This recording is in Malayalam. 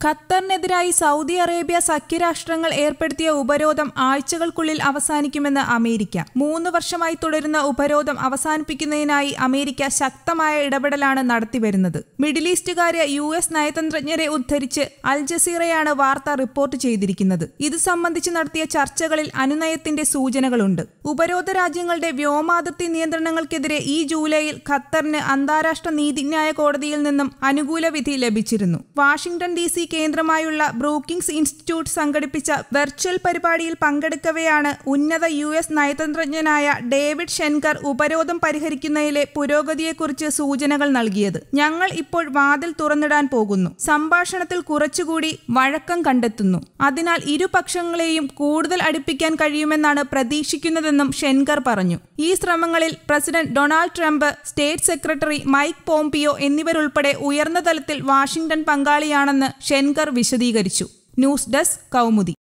ഖത്തറിനെതിരായി സൗദി അറേബ്യ സഖ്യരാഷ്ട്രങ്ങൾ ഏർപ്പെടുത്തിയ ഉപരോധം ആഴ്ചകൾക്കുള്ളിൽ അവസാനിക്കുമെന്ന് അമേരിക്ക മൂന്ന് വർഷമായി തുടരുന്ന ഉപരോധം അവസാനിപ്പിക്കുന്നതിനായി അമേരിക്ക ശക്തമായ ഇടപെടലാണ് നടത്തിവരുന്നത് മിഡിൽ ഈസ്റ്റുകാരെ യു എസ് നയതന്ത്രജ്ഞരെ ഉദ്ധരിച്ച് അൽ ജസീറയാണ് വാർത്ത റിപ്പോർട്ട് ചെയ്തിരിക്കുന്നത് ഇത് സംബന്ധിച്ച് നടത്തിയ ചർച്ചകളിൽ അനുനയത്തിന്റെ സൂചനകളുണ്ട് ഉപരോധ രാജ്യങ്ങളുടെ വ്യോമാതിർത്തി നിയന്ത്രണങ്ങൾക്കെതിരെ ഈ ജൂലൈയിൽ ഖത്തറിന് അന്താരാഷ്ട്ര നീതിന്യായ കോടതിയിൽ നിന്നും അനുകൂല വിധി ലഭിച്ചിരുന്നു വാഷിംഗ്ടൺ ഡി സി കേന്ദ്രമായുള്ള ബ്രൂക്കിംഗ്സ് ഇൻസ്റ്റിറ്റ്യൂട്ട് സംഘടിപ്പിച്ച വെർച്വൽ പരിപാടിയിൽ പങ്കെടുക്കവെയാണ് ഉന്നത യു എസ് നയതന്ത്രജ്ഞനായ ഡേവിഡ് ഷെൻകർ ഉപരോധം പരിഹരിക്കുന്നതിലെ പുരോഗതിയെക്കുറിച്ച് സൂചനകൾ നൽകിയത് ഞങ്ങൾ ഇപ്പോൾ വാതിൽ തുറന്നിടാൻ പോകുന്നു സംഭാഷണത്തിൽ കുറച്ചുകൂടി വഴക്കം കണ്ടെത്തുന്നു അതിനാൽ ഇരുപക്ഷങ്ങളെയും കൂടുതൽ അടുപ്പിക്കാൻ കഴിയുമെന്നാണ് പ്രതീക്ഷിക്കുന്നതെന്നും ഷെൻകർ പറഞ്ഞു ഈ ശ്രമങ്ങളിൽ president Donald Trump state secretary Mike Pompeo എന്നിവരുൾപ്പെടെ ഉയർന്ന തലത്തിൽ വാഷിംഗ്ടൺ പങ്കാളിയാണെന്ന് ഷെൻകർ വിശദീകരിച്ചു ന്യൂസ് ഡെസ്ക് കൗമുദി